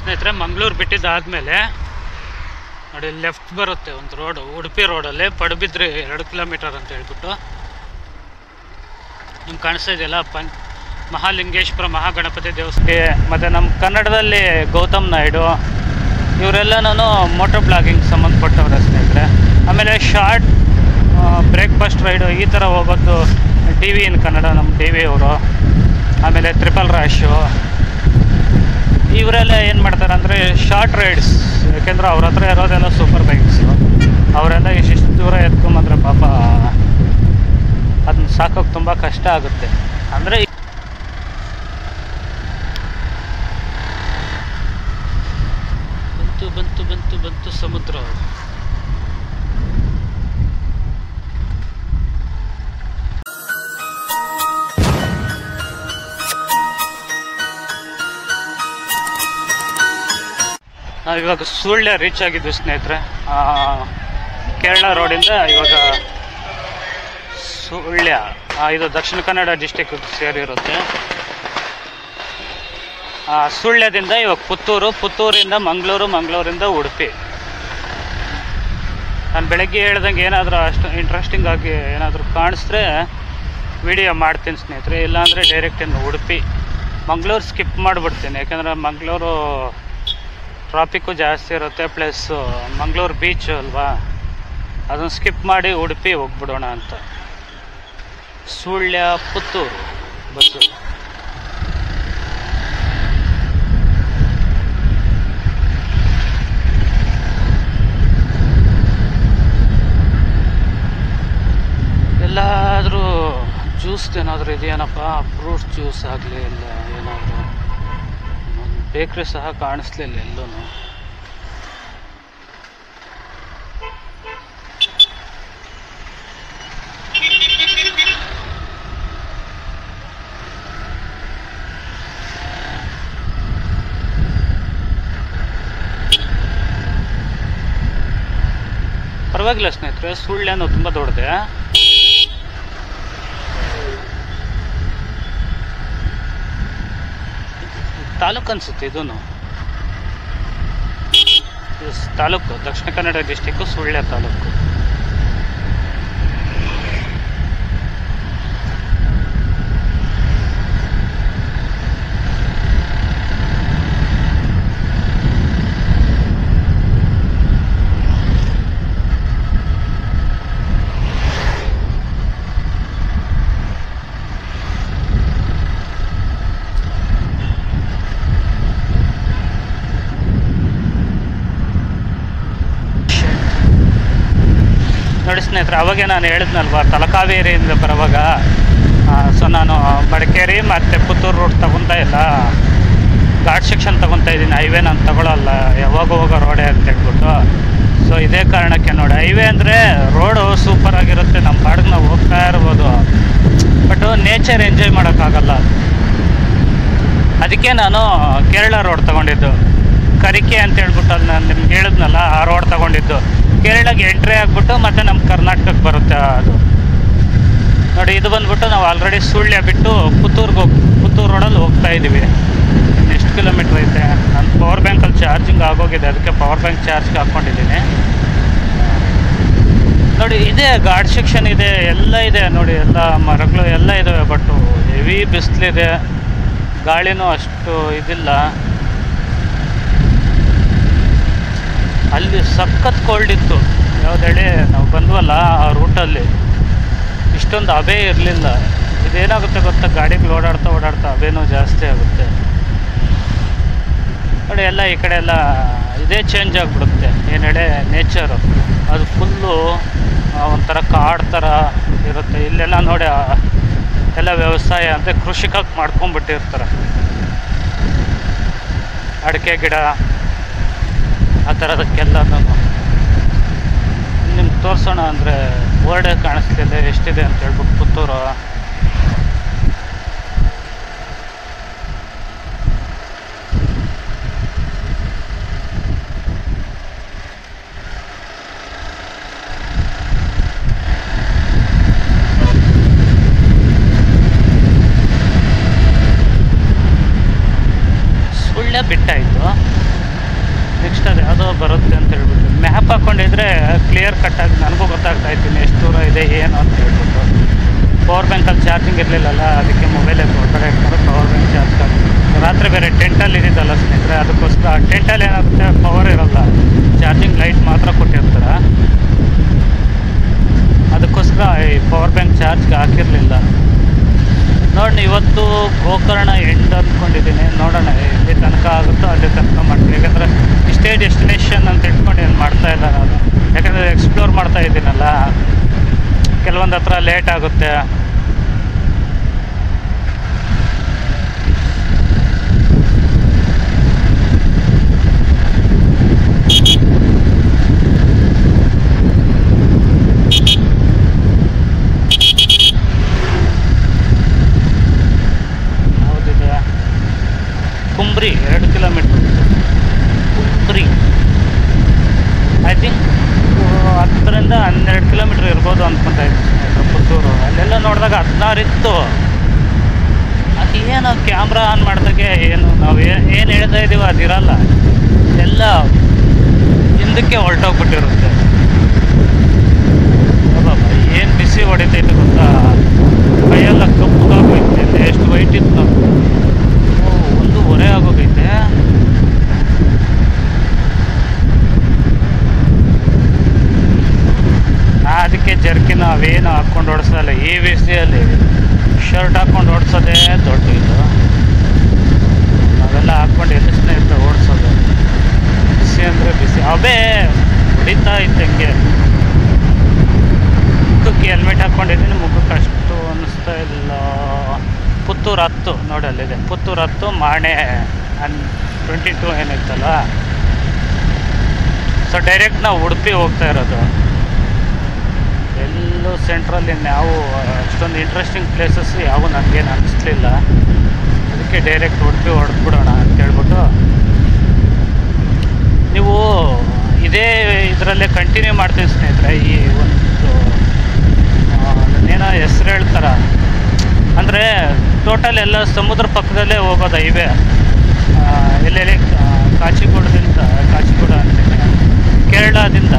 ಸ್ನೇಹಿತರೆ ಮಂಗಳೂರು ಬಿಟ್ಟಿದ್ದಾದಮೇಲೆ ನೋಡಿ ಲೆಫ್ಟ್ ಬರುತ್ತೆ ಒಂದು ರೋಡು ಉಡುಪಿ ರೋಡಲ್ಲಿ ಪಡುಬಿದ್ರಿ ಎರಡು ಕಿಲೋಮೀಟರ್ ಅಂತ ಹೇಳ್ಬಿಟ್ಟು ನಿಮ್ಗೆ ಕಾಣಿಸ್ತಾ ಇದೆಯಲ್ಲ ಪಂ ಮಹಾಲಿಂಗೇಶ್ವರ ಮಹಾಗಣಪತಿ ದೇವಸ್ಥಾನ ಮತ್ತು ನಮ್ಮ ಕನ್ನಡದಲ್ಲಿ ಗೌತಮ್ ನಾಯ್ಡು ಇವರೆಲ್ಲನೂ ಮೋಟೋ ಬ್ಲಾಗಿಂಗ್ ಸಂಬಂಧಪಟ್ಟವ್ರೆ ಸ್ನೇಹಿತರೆ ಆಮೇಲೆ ಶಾರ್ಟ್ ಬ್ರೇಕ್ಫಾಸ್ಟ್ ರೈಡು ಈ ಥರ ಹೋಗೋದು ಡಿ ವಿ ಇನ್ ಕನ್ನಡ ನಮ್ಮ ಡಿ ವಿ ಅವರು ಆಮೇಲೆ ತ್ರಿಪಲ್ ರ್ಯಾಶು ಇವರೆಲ್ಲ ಏನು ಮಾಡ್ತಾರೆ ಅಂದರೆ ಶಾರ್ಟ್ ರೈಡ್ಸ್ ಯಾಕೆಂದ್ರೆ ಅವ್ರ ಹತ್ರ ಇರೋದೆಲ್ಲ ಸೂಪರ್ ಬೈಕ್ಸು ಅವರೆಲ್ಲ ಇಷ್ಟಿಷ್ಟು ದೂರ ಎತ್ಕೊಂಬಂದ್ರೆ ಪಾಪ ಅದನ್ನ ಸಾಕೋಕೆ ತುಂಬ ಕಷ್ಟ ಆಗುತ್ತೆ ಅಂದರೆ ಬಂತು ಬಂತು ಬಂತು ಬಂತು ಸಮುದ್ರ ನಾವಿವಾಗ ಸುಳ್ಯ ರೀಚ್ ಆಗಿದ್ವಿ ಸ್ನೇಹಿತರೆ ಆ, ಕೇರಳ ರೋಡಿಂದ ಇವಾಗ ಸುಳ್ಯ ಆ, ಇದು ದಕ್ಷಿಣ ಕನ್ನಡ ಡಿಸ್ಟಿಕ್ ಸೇರಿರುತ್ತೆ ಆ, ಸುಳ್ಯದಿಂದ ಇವಾಗ ಪುತ್ತೂರು ಪುತ್ತೂರಿಂದ ಮಂಗಳೂರು ಮಂಗಳೂರಿಂದ ಉಡುಪಿ ನಾನು ಬೆಳಗ್ಗೆ ಹೇಳ್ದಂಗೆ ಏನಾದರೂ ಅಷ್ಟು ಇಂಟ್ರೆಸ್ಟಿಂಗ್ ಆಗಿ ಏನಾದರೂ ಕಾಣಿಸಿದ್ರೆ ವಿಡಿಯೋ ಮಾಡ್ತೀನಿ ಸ್ನೇಹಿತರೆ ಇಲ್ಲಾಂದರೆ ಡೈರೆಕ್ಟ್ ಇನ್ನು ಉಡುಪಿ ಮಂಗಳೂರು ಸ್ಕಿಪ್ ಮಾಡಿಬಿಡ್ತೀನಿ ಯಾಕಂದರೆ ಮಂಗಳೂರು ಟ್ರಾಫಿಕ್ಕು ಜಾಸ್ತಿ ಇರುತ್ತೆ ಪ್ಲಸ್ ಮಂಗಳೂರು ಬೀಚ್ ಅಲ್ವಾ ಅದನ್ನು ಸ್ಕಿಪ್ ಮಾಡಿ ಉಡುಪಿ ಹೋಗ್ಬಿಡೋಣ ಅಂತ ಸುಳ್ಯ ಪುತ್ತೂರು ಬಸ್ಸು ಎಲ್ಲಾದರೂ ಜ್ಯೂಸ್ ಏನಾದರೂ ಇದೆಯೇನಪ್ಪ ಫ್ರೂಟ್ಸ್ ಜ್ಯೂಸ್ ಆಗಲಿ ಇಲ್ಲ ಏನಾದರೂ ಬೇಕ್ರಿ ಸಹ ಕಾಣಿಸ್ಲಿಲ್ಲ ಎಲ್ಲೂ ಪರವಾಗಿಲ್ಲ ಸ್ನೇಹಿತರೆ ಸುಳ್ಳ್ಯನು ತುಂಬ ದೊಡ್ಡದೆ ತಾಲೂಕು ಅನ್ಸುತ್ತೆ ಇದೂ ತಾಲೂಕು ದಕ್ಷಿಣ ಕನ್ನಡ ಡಿಸ್ಟಿಕ್ಕು ಸುಳ್ಯ ತಾಲೂಕು ನೋಡಿ ಸ್ನೇಹಿತರೆ ಅವಾಗೆ ನಾನು ಹೇಳಿದ್ನಲ್ವಾ ತಲಕಾವೇರಿಯಿಂದ ಬರುವಾಗ ಸೊ ನಾನು ಮಡಿಕೇರಿ ಮತ್ತು ಪುತ್ತೂರು ರೂಟ್ ತಗೊತಾ ಇಲ್ಲ ಘಾಟ್ ಸೆಕ್ಷನ್ ತಗೊತಾ ಇದ್ದೀನಿ ಹೈವೇ ನಾನು ತಗೊಳ್ಳಲ್ಲ ಯಾವಾಗ ಹೋಗೋ ರೋಡೇ ಅಂತ ಹೇಳ್ಬಿಟ್ಟು ಸೊ ಇದೇ ಕಾರಣಕ್ಕೆ ನೋಡಿ ಹೈವೇ ಅಂದರೆ ರೋಡು ಸೂಪರ್ ಆಗಿರುತ್ತೆ ನಮ್ಮ ಪಾಡಿಗೆ ನಾವು ಹೋಗ್ತಾ ಇರ್ಬೋದು ಬಟ್ ನೇಚರ್ ಎಂಜಾಯ್ ಮಾಡೋಕ್ಕಾಗಲ್ಲ ಅದಕ್ಕೆ ನಾನು ಕೇರಳ ರೋಡ್ ತಗೊಂಡಿದ್ದು ಕರಿಕೆ ಅಂತ ಹೇಳ್ಬಿಟ್ಟು ಅಲ್ಲಿ ನಾನು ನಿಮ್ಗೆ ಹೇಳಿದ್ನಲ್ಲ ಆ ರೋಡ್ ತಗೊಂಡಿದ್ದು ಕೇರಳಗೆ ಎಂಟ್ರಿ ಆಗಿಬಿಟ್ಟು ಮತ್ತೆ ನಮ್ಮ ಕರ್ನಾಟಕಕ್ಕೆ ಬರುತ್ತೆ ಅದು ನೋಡಿ ಇದು ಬಂದ್ಬಿಟ್ಟು ನಾವು ಆಲ್ರೆಡಿ ಸುಳ್ಯ ಬಿಟ್ಟು ಪುತ್ತೂರ್ಗೆ ಹೋಗಿ ಪುತ್ತೂರು ರೋಡಲ್ಲಿ ಹೋಗ್ತಾ ಇದ್ದೀವಿ ಎಷ್ಟು ಕಿಲೋಮೀಟ್ರ್ ಐತೆ ನನ್ನ ಪವರ್ ಬ್ಯಾಂಕಲ್ಲಿ ಚಾರ್ಜಿಂಗ್ ಆಗೋಗಿದೆ ಅದಕ್ಕೆ ಪವರ್ ಬ್ಯಾಂಕ್ ಚಾರ್ಜ್ಗೆ ಹಾಕ್ಕೊಂಡಿದ್ದೀನಿ ನೋಡಿ ಇದೆ ಗಾರ್ಡ್ ಸೆಕ್ಷನ್ ಇದೆ ಎಲ್ಲ ಇದೆ ನೋಡಿ ಎಲ್ಲ ಮರಗಳು ಎಲ್ಲ ಇದಾವೆ ಬಟ್ ಹೆವಿ ಬಿಸಿಲಿದೆ ಗಾಳಿನೂ ಅಷ್ಟು ಇದಿಲ್ಲ ಅಲ್ಲಿ ಸಖತ್ ಕೋಲ್ಡ್ ಇತ್ತು ಯಾವುದೇಳಿ ನಾವು ಬಂದ್ವಲ್ಲ ಆ ರೂಟಲ್ಲಿ ಇಷ್ಟೊಂದು ಹಬೆ ಇರಲಿಲ್ಲ ಇದೇನಾಗುತ್ತೆ ಗೊತ್ತಾ ಗಾಡಿಗಳು ಓಡಾಡ್ತಾ ಓಡಾಡ್ತಾ ಹಬೆನೂ ಜಾಸ್ತಿ ಆಗುತ್ತೆ ನೋಡಿ ಎಲ್ಲ ಈ ಕಡೆ ಎಲ್ಲ ಇದೇ ಚೇಂಜ್ ಆಗಿಬಿಡುತ್ತೆ ಏನು ಹೇಳಿ ನೇಚರು ಅದು ಫುಲ್ಲು ಒಂಥರ ಕಾಡು ಥರ ಇರುತ್ತೆ ಇಲ್ಲೆಲ್ಲ ನೋಡಿ ಆ, ಎಲ್ಲ ವ್ಯವಸಾಯ ಅಂದರೆ ಕೃಷಿಕಾಗಿ ಮಾಡ್ಕೊಂಡ್ಬಿಟ್ಟಿರ್ತಾರೆ ಅಡಿಕೆ ಗಿಡ ಆ ಥರದಕ್ಕೆಲ್ಲ ನಿಮ್ಗೆ ತೋರಿಸೋಣ ಅಂದರೆ ಬೋರ್ಡೇ ಕಾಣಿಸ್ತಿದೆ ಎಷ್ಟಿದೆ ಅಂತ ಹೇಳ್ಬಿಟ್ಟು ಪುತ್ತೂರು ಸುಳ್ಯ ಬಿಟ್ಟಾಯಿತು ನೆಕ್ಸ್ಟ್ ಅದು ಯಾವುದೋ ಬರುತ್ತೆ ಅಂತ ಹೇಳ್ಬಿಟ್ಟು ಮ್ಯಾಪ್ ಹಾಕ್ಕೊಂಡಿದ್ರೆ ಕ್ಲಿಯರ್ ಕಟ್ಟಾಗಿ ನನಗೂ ಗೊತ್ತಾಗ್ತಾ ಇದ್ದೀನಿ ಎಷ್ಟು ದೂರ ಇದೆ ಏನು ಅಂತ ಹೇಳ್ಬಿಟ್ಟು ಪವರ್ ಬ್ಯಾಂಕಲ್ಲಿ ಚಾರ್ಜಿಂಗ್ ಇರಲಿಲ್ಲಲ್ಲ ಅದಕ್ಕೆ ಮೊಬೈಲೇ ಹೊರಗಡೆ ಇಟ್ಕೊಂಡು ಪವರ್ ಬ್ಯಾಂಕ್ ಚಾರ್ಜ್ ರಾತ್ರಿ ಬೇರೆ ಟೆಂಟಲ್ಲಿ ಇದ್ದಿದ್ದಲ್ಲ ಸ್ನೇಹಿತರೆ ಅದಕ್ಕೋಸ್ಕರ ಟೆಂಟಲ್ಲಿ ಏನಾಗುತ್ತೆ ಪವರ್ ಇರಲ್ಲ ಚಾರ್ಜಿಂಗ್ ಲೈಟ್ ಮಾತ್ರ ಕೊಟ್ಟಿರ್ತಾರೆ ಅದಕ್ಕೋಸ್ಕರ ಈ ಪವರ್ ಬ್ಯಾಂಕ್ ಚಾರ್ಜ್ಗೆ ಹಾಕಿರಲಿಲ್ಲ ನೋಡಿ ಇವತ್ತು ಗೋಕರ್ಣ ಎಂಡ್ ಅಂದ್ಕೊಂಡಿದ್ದೀನಿ ನೋಡೋಣ ಎಲ್ಲಿ ತನಕ ಆಗುತ್ತೋ ಅಲ್ಲಿ ತನಕ ಮಾಡ್ತೀನಿ ಯಾಕಂದರೆ ಇಷ್ಟೇ ಡೆಸ್ಟಿನೇಷನ್ ಅಂತ ಇಟ್ಕೊಂಡು ಏನು ಮಾಡ್ತಾ ಇಲ್ಲ ನಾನು ಯಾಕಂದರೆ ಎಕ್ಸ್ಪ್ಲೋರ್ ಮಾಡ್ತಾ ಇದ್ದೀನಲ್ಲ ಕೆಲವೊಂದು ಹತ್ರ ಲೇಟ್ ಆಗುತ್ತೆ ಯಾವುದಿದೆ ಕುಂಬ್ರಿ ಎರಡು ಕಿಲೋಮೀಟ್ರ್ ಕುಂಬ್ರಿ ಐ ಥಿಂಕ್ ಹತ್ತರಿಂದ ಹನ್ನೆರಡು ಕಿಲೋಮೀಟ್ರ್ ಇರ್ಬೋದು ಅಂದ್ಕೊಂತ ಇದ್ದೀನಿ ಸ್ನೇಹಿತರೆ ಪುತ್ತೂರು ಅಲ್ಲೆಲ್ಲ ನೋಡಿದಾಗ ಹದಿನಾರು ಇತ್ತು ಅದು ಏನು ಕ್ಯಾಮ್ರಾ ಆನ್ ಮಾಡಿದಾಗೆ ಏನು ನಾವು ಏನು ಹೇಳ್ತಾ ಇದ್ದೀವೋ ಅದಿರಲ್ಲ ಎಲ್ಲ ಹಿಂದಕ್ಕೆ ಹೊರಟೋಗ್ಬಿಟ್ಟಿರುತ್ತೆ ಏನು ಬಿಸಿ ಹೊಡಿತೈತೆ ಗೊತ್ತಾ ಕೈಯೆಲ್ಲ ಕಪ್ಪಗಾಗೋಯ್ತೆ ಎಷ್ಟು ವೈಟ್ ಇತ್ತು ಓ ಒಂದೂವರೆ ಆಗೋಗೈತೆ ನಾ ಅದಕ್ಕೆ ಜರ್ಕಿನ ಅವೇನು ಹಾಕ್ಕೊಂಡು ಓಡಿಸಲ್ಲ ಈ ಬಿಸಿಯಲ್ಲಿ ಶರ್ಟ್ ಹಾಕ್ಕೊಂಡು ಓಡಿಸೋದೇ ದೊಡ್ಡ ಇದು ನಾವೆಲ್ಲ ಹಾಕ್ಕೊಂಡು ಎಲ್ಲಿ ಸ್ನೇಹಿತರೆ ಓಡಿಸೋದು ಬಿಸಿ ಅಂದರೆ ಬಿಸಿ ಅವೇ ಹೊಡಿತಾ ಇದ್ದಂಗೆ ಮುಖಕ್ಕೆ ಹೆಲ್ಮೆಟ್ ಹಾಕ್ಕೊಂಡಿದ್ದೀನಿ ಮುಖಕ್ಕೆ ಅಷ್ಟು ಅನ್ನಿಸ್ತಾ ಇಲ್ಲ ಪುತ್ತೂರು ಹತ್ತು ನೋಡಿ ಅಲ್ಲಿದೆ ಪುತ್ತೂರು ಹತ್ತು ಮಾಣೆ ಅನ್ ಟ್ವೆಂಟಿ ಟೂ ಏನಿತ್ತಲ್ಲ ಸೊ ಡೈರೆಕ್ಟ್ ನಾವು ಉಡುಪಿ ಹೋಗ್ತಾ ಇರೋದು ಎಲ್ಲೂ ಸೆಂಟ್ರಲ್ಲಿ ನಾವು ಅಷ್ಟೊಂದು ಇಂಟ್ರೆಸ್ಟಿಂಗ್ ಪ್ಲೇಸಸ್ ಯಾವ ನನಗೇನು ಅನ್ನಿಸ್ಲಿಲ್ಲ ಅದಕ್ಕೆ ಡೈರೆಕ್ಟ್ ಉಡುಪಿ ಹೊಡೆದ್ಬಿಡೋಣ ಅಂತ ಹೇಳ್ಬಿಟ್ಟು ನೀವು ಇದೇ ಇದರಲ್ಲೇ ಕಂಟಿನ್ಯೂ ಮಾಡ್ತೀನಿ ಸ್ನೇಹಿತರೆ ಈ ಒಂದು ಏನೋ ಹೆಸ್ರು ಹೇಳ್ತಾರ ಅಂದರೆ ಟೋಟಲ್ ಎಲ್ಲ ಸಮುದ್ರ ಪಕ್ಕದಲ್ಲೇ ಹೋಗೋದು ಹೈವೇ ಎಲ್ಲೆಲ್ಲಿ ಕಾಚಿಗೂಡದಿಂದ ಕಾಚಿಗೂಡ ಅಂತೀನಿ ಕೇರಳದಿಂದ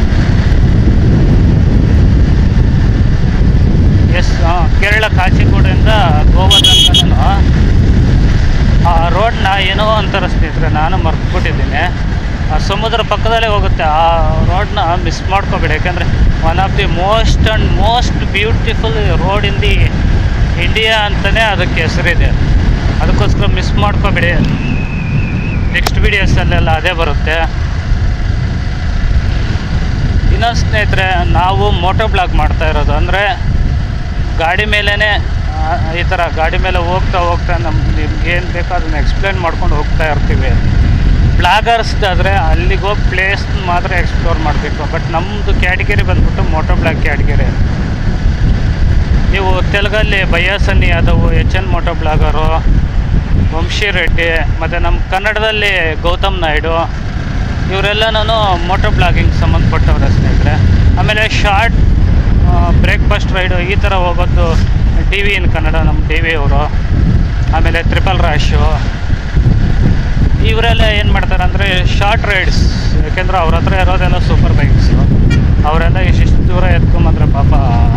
ಎಸ್ ಕೇರಳ ಕಾಚಿಗೂಡದಿಂದ ಗೋವಾ ತನಕನೂ ಆ ರೋಡ್ನ ಏನೋ ಅಂತಾರ ಸ್ನೇಹಿತರೆ ನಾನು ಮರ್ತ್ಬಿಟ್ಟಿದ್ದೀನಿ ಆ ಸಮುದ್ರ ಪಕ್ಕದಲ್ಲೇ ಹೋಗುತ್ತೆ ಆ ರೋಡ್ನ ಮಿಸ್ ಮಾಡ್ಕೋಬೇಡಿ ಯಾಕಂದರೆ one of the most and most beautiful road in the India ಅಂತಲೇ ಅದಕ್ಕೆ ಹೆಸರಿದೆ ಅದಕ್ಕೋಸ್ಕರ ಮಿಸ್ ಮಾಡ್ಕೋಬೇಡಿ ನೆಕ್ಸ್ಟ್ ವೀಡಿಯೋಸಲ್ಲೆಲ್ಲ ಅದೇ ಬರುತ್ತೆ ಇನ್ನೊಂದು ಸ್ನೇಹಿತರೆ ನಾವು ಮೋಟೋ ಬ್ಲಾಗ್ ಮಾಡ್ತಾ ಇರೋದು ಅಂದರೆ ಗಾಡಿ ಮೇಲೇ ಈ ಥರ ಗಾಡಿ ಮೇಲೆ ಹೋಗ್ತಾ ಹೋಗ್ತಾ ನಮ್ಮ ನಿಮ್ಗೆ ಏನು ಬೇಕೋ ಅದನ್ನ ಎಕ್ಸ್ಪ್ಲೇನ್ ಮಾಡ್ಕೊಂಡು ಹೋಗ್ತಾ ಇರ್ತೀವಿ ಬ್ಲಾಗರ್ಸ್ದಾದರೆ ಅಲ್ಲಿಗೆ ಹೋಗಿ ಪ್ಲೇಸ್ ಮಾತ್ರ ಎಕ್ಸ್ಪ್ಲೋರ್ ಮಾಡಬೇಕು ಬಟ್ ನಮ್ಮದು ಕ್ಯಾಟಗಿರಿ ಬಂದ್ಬಿಟ್ಟು ಮೋಟೋ ಬ್ಲಾಗ್ ಕ್ಯಾಟಗಿರಿ ನೀವು ತೆಲುಗಲ್ಲಿ ಬಯ್ಯಾಸನ್ನಿ Yadav H N moto blogger Vamshi Reddy ಮತ್ತು ನಮ್ಮ ಕನ್ನಡದಲ್ಲಿ ಗೌತಮ್ ನಾಯ್ಡು ಇವರೆಲ್ಲನೂ ಮೋಟೋ ಬ್ಲಾಗಿಂಗ್ ಸಂಬಂಧಪಟ್ಟವ್ರೆ ಸ್ನೇಹಿತರೆ ಆಮೇಲೆ ಶಾರ್ಟ್ ಬ್ರೇಕ್ಫಾಸ್ಟ್ ರೈಡು ಈ ಥರ ಹೋಗೋದು ಡಿ ವಿ ಇನ್ ಕನ್ನಡ ನಮ್ಮ ಡಿ ವಿ ಅವರು ಆಮೇಲೆ ತ್ರಿಪಲ್ ರ್ಯಾಶು ಇವರೆಲ್ಲ ಏನು ಮಾಡ್ತಾರೆ ಅಂದರೆ ಶಾರ್ಟ್ ರೈಡ್ಸ್ ಯಾಕೆಂದ್ರೆ ಅವ್ರ ಹತ್ರ ಇರೋದೆಲ್ಲ ಸೂಪರ್ ಬೈಕ್ಸು ಅವರೆಲ್ಲ ಇಷ್ಟಿಷ್ಟು ದೂರ ಎತ್ಕೊಂಬಂದ್ರೆ ಪಾಪ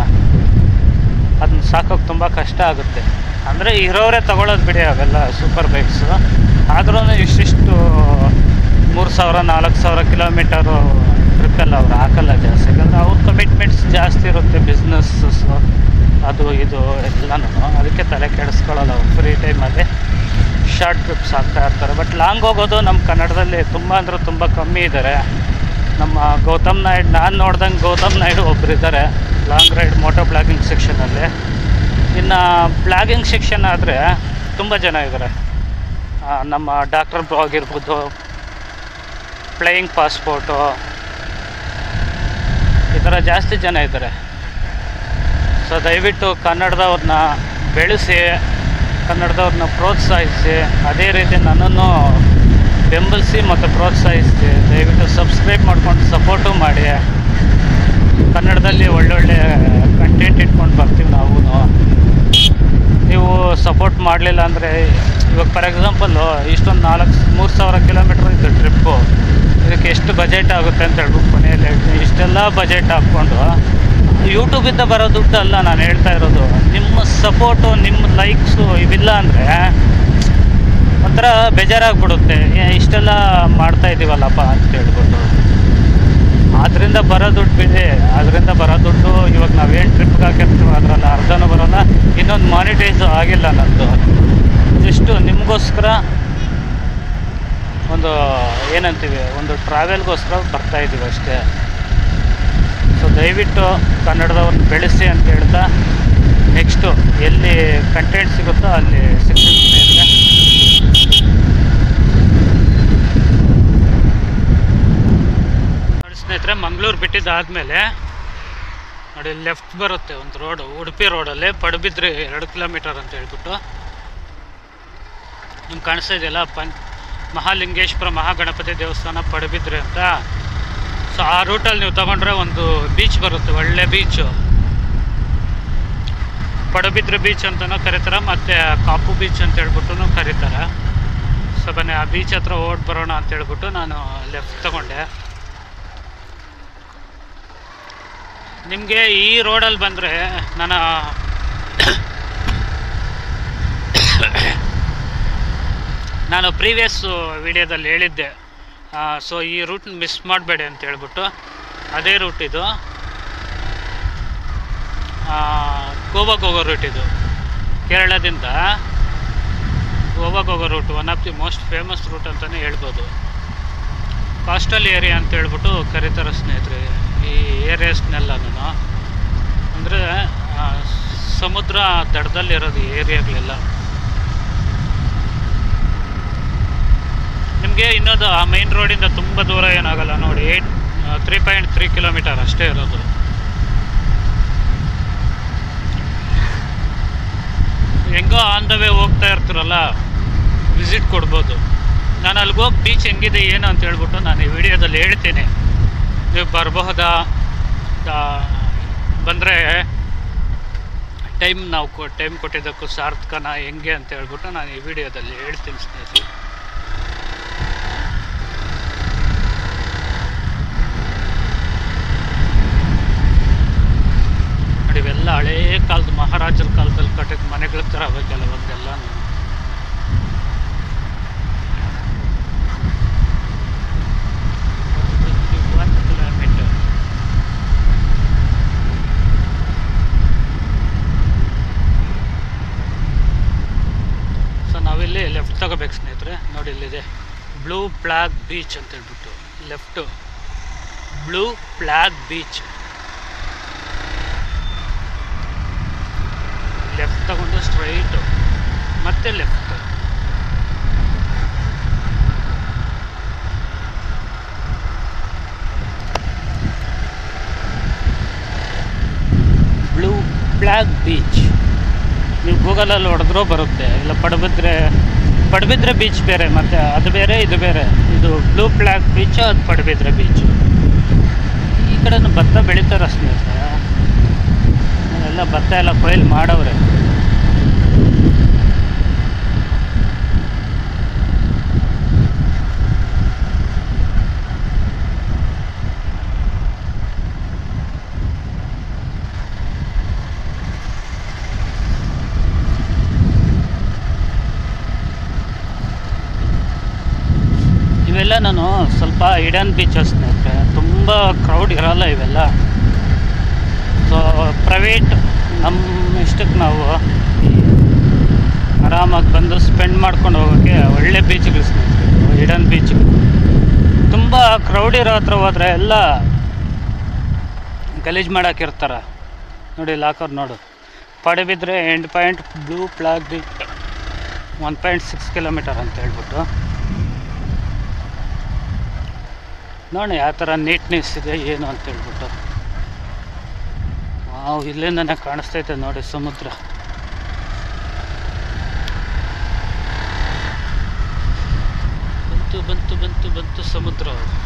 ಅದನ್ನ ಸಾಕೋಕೆ ತುಂಬ ಕಷ್ಟ ಆಗುತ್ತೆ ಅಂದರೆ ಇರೋರೇ ತಗೊಳ್ಳೋದು ಬಿಡಿ ಅವೆಲ್ಲ ಸೂಪರ್ ಬೈಕ್ಸು ಆದ್ರೂ ಇಷ್ಟಿಷ್ಟು ಮೂರು ಸಾವಿರ ನಾಲ್ಕು ಸಾವಿರ ಕಿಲೋಮೀಟರು ಟ್ರಿಪ್ಪೆಲ್ಲ ಅವ್ರು ಹಾಕಲ್ಲ ಜಾಸ್ತಿ ಯಾಕಂದರೆ ಅವ್ರ ಕಮಿಟ್ಮೆಂಟ್ಸ್ ಜಾಸ್ತಿ ಇರುತ್ತೆ ಬಿಸ್ನೆಸ್ಸು ಅದು ಇದು ಎಲ್ಲನೂ ಅದಕ್ಕೆ ತಲೆ ಕೆಡಿಸ್ಕೊಳ್ಳಲ್ಲ ಅವ್ರು ಫ್ರೀ ಟೈಮಲ್ಲಿ ಶಾರ್ಟ್ ಟ್ರಿಪ್ಸ್ ಆಗ್ತಾ ಇರ್ತಾರೆ ಬಟ್ ಲಾಂಗ್ ಹೋಗೋದು ನಮ್ಮ ಕನ್ನಡದಲ್ಲಿ ತುಂಬ ಅಂದರೆ ತುಂಬ ಕಮ್ಮಿ ಇದ್ದಾರೆ ನಮ್ಮ ಗೌತಮ್ ನಾಯ್ಡು ನಾನು ನೋಡ್ದಂಗೆ ಗೌತಮ್ ನಾಯ್ಡು ಒಬ್ರು ಇದ್ದಾರೆ ಲಾಂಗ್ ರೈಡ್ ಮೋಟೋ ಬ್ಲಾಗಿಂಗ್ ಸೆಕ್ಷನಲ್ಲಿ ಇನ್ನು ಬ್ಲಾಗಿಂಗ್ ಸೆಕ್ಷನ್ ಆದರೆ ತುಂಬ ಜನ ಇದ್ದಾರೆ ಆ, ನಮ್ಮ ಡಾಕ್ಟರ್ ಬ್ರೋ ಆಗಿರ್ಬೋದು ಫ್ಲೈಯಿಂಗ್ ಪಾಸ್ಪೋರ್ಟು ಈ ಥರ ಜಾಸ್ತಿ ಜನ ಇದ್ದಾರೆ ಸೊ ದಯವಿಟ್ಟು ಕನ್ನಡದವ್ರನ್ನ ಬೆಳೆಸಿ ಕನ್ನಡದವ್ರನ್ನ ಪ್ರೋತ್ಸಾಹಿಸಿ ಅದೇ ರೀತಿ ನನ್ನನ್ನು ಬೆಂಬಲಿಸಿ ಮತ್ತು ಪ್ರೋತ್ಸಾಹಿಸಿ ದಯವಿಟ್ಟು ಸಬ್ಸ್ಕ್ರೈಬ್ ಮಾಡ್ಕೊಂಡು ಸಪೋರ್ಟು ಮಾಡಿ ಕನ್ನಡದಲ್ಲಿ ಒಳ್ಳೊಳ್ಳೆ ಕಂಟೆಂಟ್ ಇಟ್ಕೊಂಡು ಬರ್ತೀವಿ ನಾವು ನೀವು ಸಪೋರ್ಟ್ ಮಾಡಲಿಲ್ಲ ಅಂದರೆ ಇವಾಗ ಫಾರ್ ಎಕ್ಸಾಂಪಲ್ಲು ಇಷ್ಟೊಂದು ನಾಲ್ಕು ಮೂರು ಸಾವಿರ ಕಿಲೋಮೀಟ್ರ್ ಇತ್ತು ಟ್ರಿಪ್ಪು ಬಜೆಟ್ ಆಗುತ್ತೆ ಅಂತ ಹೇಳ್ಬಿಟ್ಟು ಕೊನೆಯಲ್ಲಿ ಹೇಳ್ತೀನಿ ಇಷ್ಟೆಲ್ಲ ಬಜೆಟ್ ಹಾಕ್ಕೊಂಡು ಯೂಟ್ಯೂಬಿಂದ ಬರೋ ದುಡ್ಡು ಅಲ್ಲ ನಾನು ಹೇಳ್ತಾ ಇರೋದು ನಿಮ್ಮ ಸಪೋರ್ಟು ನಿಮ್ಮ ಲೈಕ್ಸು ಇವಿಲ್ಲ ಅಂದರೆ ಒಂಥರ ಬೇಜಾರಾಗ್ಬಿಡುತ್ತೆ ಏ, ಇಷ್ಟೆಲ್ಲ ಮಾಡ್ತಾ ಇದ್ದೀವಲ್ಲಪ್ಪ ಅಂತ ಹೇಳ್ಬಿಟ್ಟು ಅದರಿಂದ ಬರೋ ದುಡ್ಡು ಬಿಡಿ ಅದರಿಂದ ಬರೋ ದುಡ್ಡು ಇವಾಗ ನಾವೇನು ಟ್ರಿಪ್ಗೆ ಹಾಕಿರ್ತೀವೋ ಅದರಲ್ಲಿ ಅರ್ಧನೂ ಬರೋಲ್ಲ ಇನ್ನೊಂದು ಮಾನಿಟೈಸ್ ಆಗಿಲ್ಲ ನಂದು ಜಸ್ಟು ನಿಮಗೋಸ್ಕರ ಒಂದು ಏನಂತೀವಿ ಒಂದು ಟ್ರಾವೆಲ್ಗೋಸ್ಕರ ಬರ್ತಾ ಇದ್ದೀವಿ ಅಷ್ಟೇ ಸೊ ದಯವಿಟ್ಟು ಕನ್ನಡದವ್ರನ್ನ ಬೆಳೆಸಿ ಅಂತ ಹೇಳ್ತಾ ನೆಕ್ಸ್ಟು ಎಲ್ಲಿ ಕಂಟೆಂಟ್ ಸಿಗುತ್ತೋ ಅಲ್ಲಿ ಸಿಗ್ತೀನಿ ಸ್ನೇಹಿತರೆ ನೋಡಿ ಸ್ನೇಹಿತರೆ ಮಂಗಳೂರು ಬಿಟ್ಟಿದ್ದಾದಮೇಲೆ ನೋಡಿ ಲೆಫ್ಟ್ ಬರುತ್ತೆ ಒಂದು ರೋಡು ಉಡುಪಿ ರೋಡಲ್ಲಿ ಪಡುಬಿದ್ರಿ ಎರಡು ಕಿಲೋಮೀಟರ್ ಅಂತ ಹೇಳ್ಬಿಟ್ಟು ನಿಮ್ಗೆ ಕಾಣಿಸ್ತಾ ಇದೆಯಲ್ಲ ಪಂ ಮಹಾಲಿಂಗೇಶ್ವರ ಮಹಾಗಣಪತಿ ದೇವಸ್ಥಾನ ಪಡುಬಿದ್ರಿ ಅಂತ ಸೊ ಆ ರೂಟಲ್ಲಿ ನೀವು ತಗೊಂಡ್ರೆ ಒಂದು ಬೀಚ್ ಬರುತ್ತೆ ಒಳ್ಳೆ ಬೀಚು ಪಡುಬಿದ್ರಿ ಬೀಚ್ ಅಂತಲೂ ಕರೀತಾರೆ ಮತ್ತು ಕಾಪು ಬೀಚ್ ಅಂತ ಹೇಳ್ಬಿಟ್ಟು ಕರೀತಾರೆ ಸೊ ಬನ್ನಿ ಆ ಬೀಚ್ ಹತ್ರ ಓಡ್ ಬರೋಣ ಅಂತ ಹೇಳ್ಬಿಟ್ಟು ನಾನು ಲೆಫ್ಟ್ ತಗೊಂಡೆ ನಿಮಗೆ ಈ ರೋಡಲ್ಲಿ ಬಂದರೆ ನಾನು ನಾನು ಪ್ರೀವಿಯಸ್ ವಿಡಿಯೋದಲ್ಲಿ ಹೇಳಿದ್ದೆ ಸೊ ಈ ರೂಟ್ ಮಿಸ್ ಮಾಡಬೇಡಿ ಅಂತ ಹೇಳ್ಬಿಟ್ಟು ಅದೇ ರೂಟ್ ಇದು ಆ, ಗೋವಾಗೆ ಹೋಗೋ ರೂಟ್ ಇದು ಕೇರಳದಿಂದ ಗೋವಾಗೆ ಹೋಗೋ route one of the most famous route ಅಂತಲೇ ಹೇಳ್ಬೋದು ಕಾಸ್ಟಲ್ ಏರಿಯಾ ಅಂತ ಹೇಳ್ಬಿಟ್ಟು ಕರೀತಾರೆ ಸ್ನೇಹಿತರೆ ಈ ಏರಿಯಾಸ್ನೆಲ್ಲನೂ ಅಂದರೆ ಸಮುದ್ರ ದಡದಲ್ಲಿರೋದು ಈ ಏರಿಯಾಗಳೆಲ್ಲ ನಿಮಗೆ ಇನ್ನೊಂದು ಆ ಮೈನ್ ರೋಡಿಂದ ತುಂಬ ದೂರ ಏನಾಗಲ್ಲ ನೋಡಿ eight three point three kilometre ಅಷ್ಟೇ ಇರೋದು ಹೆಂಗೋ ಆನ್ ದ ವೇ ಹೋಗ್ತಾ ಇರ್ತೀರಲ್ಲ ವಿಸಿಟ್ ಕೊಡ್ಬೋದು ನಾನು ಅಲ್ಲಿಗೆ ಹೋಗಿ ಬೀಚ್ ಹೆಂಗಿದೆ ಏನು ಅಂತ ಹೇಳ್ಬಿಟ್ಟು ನಾನು ಈ ವಿಡಿಯೋದಲ್ಲಿ ಹೇಳ್ತೀನಿ ನೀವು ಬರಬಹುದಾ ಬಂದರೆ ಟೈಮ್ ನಾವು ಕೊ ಟೈಮ್ ಕೊಟ್ಟಿದ್ದಕ್ಕೂ ಸಾರ್ಥಕನ ಹೆಂಗೆ ಅಂತ ಹೇಳ್ಬಿಟ್ಟು ನಾನು ಈ ವಿಡಿಯೋದಲ್ಲಿ ಹೇಳ್ತೀನಿ ಸ್ನೇಹಿತರೆ ನೋಡಿ ಇವೆಲ್ಲ ಹಳೇ ಕಾಲದ ಮಹಾರಾಜರ ಕಾಲದಲ್ಲಿ ಕಟ್ಟಿದ ಮನೆಗಳ ಥರ ಅವೆ ಕೆಲವೊಂದೆಲ್ಲ ಒಂದು ಕಿಲೋಮೀಟರ್ ಸೊ ನಾವಿಲ್ಲಿ ಲೆಫ್ಟ್ ತಗೋಬೇಕು ಸ್ನೇಹಿತರೆ ನೋಡಿ ಇಲ್ಲಿದೆ ಬ್ಲೂ ಫ್ಲಾಗ್ ಬೀಚ್ ಅಂತ ಹೇಳ್ಬಿಟ್ಟು left blue flag beach left ತಗೊಂಡು ಸ್ಟ್ರೈಟು ಮತ್ತೆ ಲೆಫ್ಟ್ ಬ್ಲೂ ಫ್ಲಾಗ್ ಬೀಚ್ ನೀವು ಗೂಗಲಲ್ಲಿ ಹೊಡೆದ್ರೂ ಬರುತ್ತೆ ಇಲ್ಲ ಪಡುಬಿದ್ರೆ ಪಡುಬಿದ್ರೆ ಬೀಚ್ ಬೇರೆ ಮತ್ತು ಅದು ಬೇರೆ ಇದು ಬೇರೆ ಇದು ಬ್ಲೂ ಫ್ಲಾಗ್ ಬೀಚು ಅದು ಪಡುಬಿದ್ರೆ ಬೀಚು ಈ ಕಡೆನೂ ಭತ್ತ ಬೆಳೀತಾರೆ ಸ್ನೇಹಿತರೆ ಎಲ್ಲ ಭತ್ತ ಎಲ್ಲ ಕೊಯ್ಲು ಮಾಡವ್ರೆ ಇವೆಲ್ಲ ನಾನು ಸ್ವಲ್ಪ ಇಡನ್ ಬೀಚಸ್ ಸ್ನೇಹಿತರೆ ತುಂಬ ಕ್ರೌಡ್ ಇರಲ್ಲ ಇವೆಲ್ಲ ಸೊ ಪ್ರೈವೇಟ್ ನಮ್ಮ ಇಷ್ಟಕ್ಕೆ ನಾವು ಆರಾಮಾಗಿ ಬಂದು ಸ್ಪೆಂಡ್ ಮಾಡ್ಕೊಂಡು ಹೋಗೋಕ್ಕೆ ಒಳ್ಳೆ ಬೀಚ್ಗಳು ಸ್ನೇಹಿತರೆ ಇಡನ್ ಬೀಚ್ ತುಂಬ ಕ್ರೌಡ್ ಇರೋ ಹತ್ರ ಹೋದ್ರೆ ಎಲ್ಲ ಗಲೀಜು ಮಾಡಾಕಿರ್ತಾರೆ ನೋಡಿ ಲಾಕರ್ ನೋಡು Padubidri end point blue flag beach one point six kilometre ಅಂತ ಹೇಳ್ಬಿಟ್ಟು ನೋಡಿ ಯಾವ ಥರ ನೀಟ್ನೆಸ್ ಇದೆ ಏನು ಅಂತ ಹೇಳ್ಬಿಟ್ಟು ವಾವ್ ಇಲ್ಲಿಂದನೇ ಕಾಣಿಸ್ತೈತೆ ನೋಡಿ ಸಮುದ್ರ ಬಂತು ಬಂತು ಬಂತು ಬಂತು ಸಮುದ್ರ